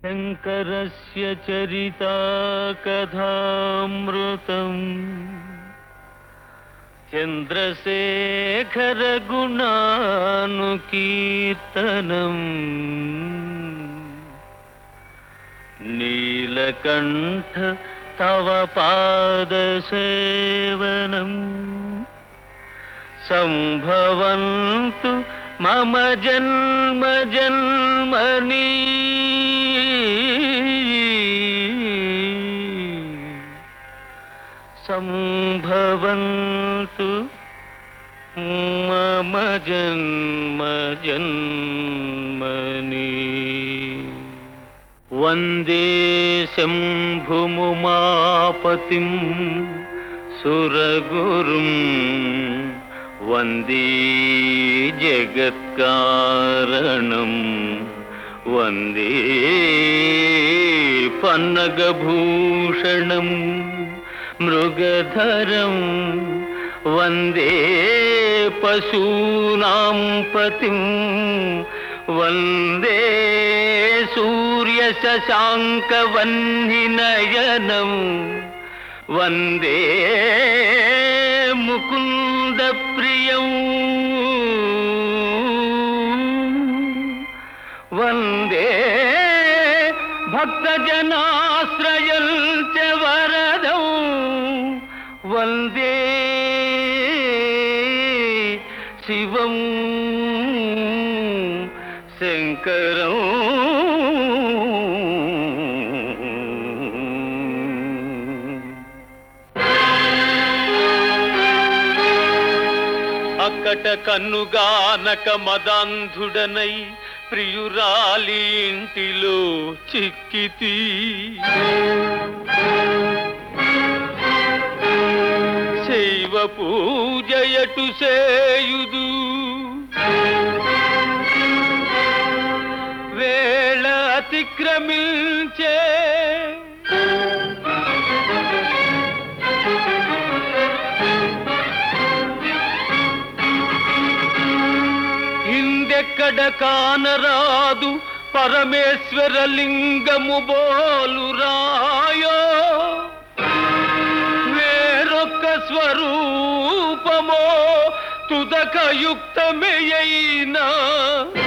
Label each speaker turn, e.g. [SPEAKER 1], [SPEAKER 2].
[SPEAKER 1] శంకరస్య చరితా కథామృతం చంద్రశేఖర గుణానుకీర్తనం నీలకంఠ తవ పాదసేవనం సంభవంతు మమ జన్మ జన్మని సంభవంతు మమ జన్మ జన్మని వందే శంభుముమాపతిం సురగురుం వందే జగత్కారణం వందే పన్నగభూషణం మృగధరం వందే పశూనాం పతిం వందే సూర్యశశాంకవన్నినయనం వందే ముకుంద ప్రియం వందే భక్తజనాశ్రయం చ వరదం వందే శివం శంకరం అక్కట కన్నుగానక మదాంధుడనై ప్రియురాలి ఇంటిలో చిక్కితి శైవ పూజయటు సేయుదు వేళ అతిక్రమించే ఇందెక్కడ కానరాదు పరమేశ్వర లింగము బోలురాయో వేరొక్క స్వరూపమో తుదక యుక్తమే అయినా